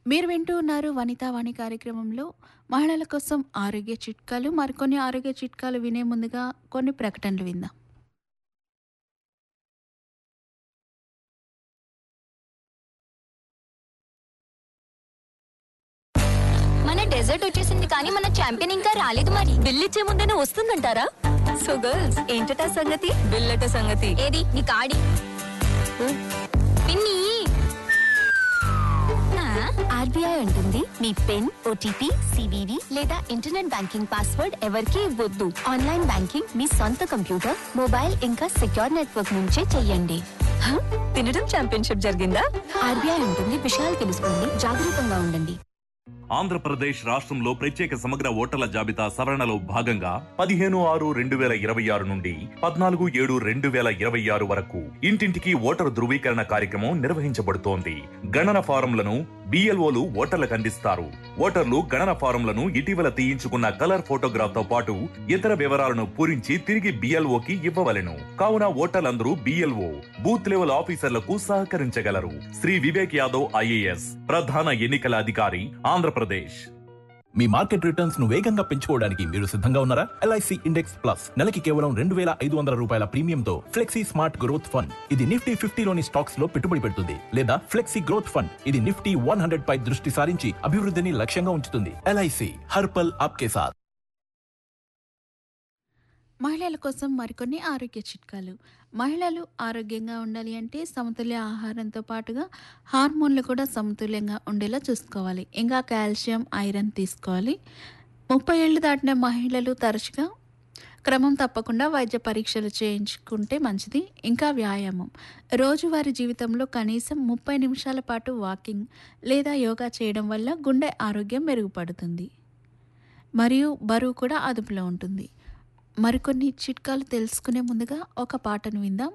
మీరు వింటూ ఉన్నారు వనితా వాణి కార్యక్రమంలో మహిళల కోసం ఆరోగ్య చిట్కాలు మరికొన్ని ఆరోగ్య చిట్కాలు వినే ముందుగా కొన్ని ప్రకటనలు విందాం మన డెజర్ట్ వచ్చేసింది కానీ మన ఛాంపియన్ ఇంకా రాలేదు మరి బిల్ ఇచ్చే ముందేనే వస్తుందంటారా సో గర్ల్స్ ఏంటట సంగతి బిల్లట సంగతి ఏది నీ కాడి పిన్ని ఆర్బీఐ అంటుంది మీ పిన్ ఓటీపీ సివివి లేదా ఇంటర్నెట్ బ్యాంకింగ్ పాస్వర్డ్ ఎవరికి ఇవ్వద్దు ఆన్లైన్ బ్యాంకింగ్ మీ సొంత కంప్యూటర్ మొబైల్ ఇంకా సెక్యూర్ నెట్వర్క్ నుంచే చెయ్యండి హ? తినడం ఛాంపియన్షిప్ జరిగిందా ఆర్బీఐ ఉంటుంది విషయాలు తెలుసుకోండి జాగరూకంగా ఉండండి ఆంధ్రప్రదేశ్ రాష్ట్రంలో ప్రత్యేక సమగ్ర ఓటర్ల జాబితా సవరణలో భాగంగా పదిహేను ఆరు రెండు వేల ఇరవై ఆరు నుండి పద్నాలుగు ఏడు రెండు వేల ఇరవై ఆరు వరకు ఇంటింటికి ఓటరు ధృవీకరణ కార్యక్రమం నిర్వహించబడుతోంది గణన ఫారంలను బిఎల్ఓలు ఓటర్లకు అందిస్తారు ఓటర్లు గణన ఫారంలను ఇటీవల తీయించుకున్న కలర్ ఫోటోగ్రాఫ్ తో పాటు ఇతర వివరాలను పూరించి తిరిగి బిఎల్ఓకి ఇవ్వవలెను కావున ఓటర్లందరూ బిఎల్ఓ బూత్ లెవెల్ ఆఫీసర్లకు సహకరించగలరు శ్రీ వివేక్ యాదవ్ ఐఏఎస్ ప్రధాన ఎన్నికల అధికారి ఆంధ్రప్రదేశ్ మీ మార్కెట్ రిటర్న్స్ ను వేగంగా పెంచుకోవడానికి మీరు సిద్ధంగా ఉన్నారా ఎల్ఐసి ఇండెక్స్ ప్లస్ నెలకి కేవలం రెండు వేల ఐదు వందల రూపాయల ప్రీమియంతో ఫ్లెక్సీ స్మార్ట్ గ్రోత్ ఫండ్ ఇది నిఫ్టీ ఫిఫ్టీలోని స్టాక్స్ లో పెట్టుబడి పెడుతుంది లేదా ఫ్లెక్సీ గ్రోత్ ఫండ్ ఇది నిఫ్టీ వన్ హండ్రెడ్ పై దృష్టి సారించి అభివృద్ధిని లక్ష్యంగా ఉంచుతుంది ఎల్ఐసి హర్పల్ ఆప్కే సాత్ మహిళల కోసం మరికొన్ని ఆరోగ్య చిట్కాలు మహిళలు ఆరోగ్యంగా ఉండాలి అంటే సమతుల్య ఆహారంతో పాటుగా హార్మోన్లు కూడా సమతుల్యంగా ఉండేలా చూసుకోవాలి ఇంకా కాల్షియం ఐరన్ తీసుకోవాలి ముప్పై ఏళ్ళు దాటిన మహిళలు తరచుగా క్రమం తప్పకుండా వైద్య పరీక్షలు చేయించుకుంటే మంచిది ఇంకా వ్యాయామం రోజువారీ జీవితంలో కనీసం ముప్పై నిమిషాల పాటు వాకింగ్ లేదా యోగా చేయడం వల్ల గుండె ఆరోగ్యం మెరుగుపడుతుంది మరియు బరువు కూడా అదుపులో ఉంటుంది మరికొన్ని చిట్కాలు తెలుసుకునే ముందుగా ఒక పాటను విందాం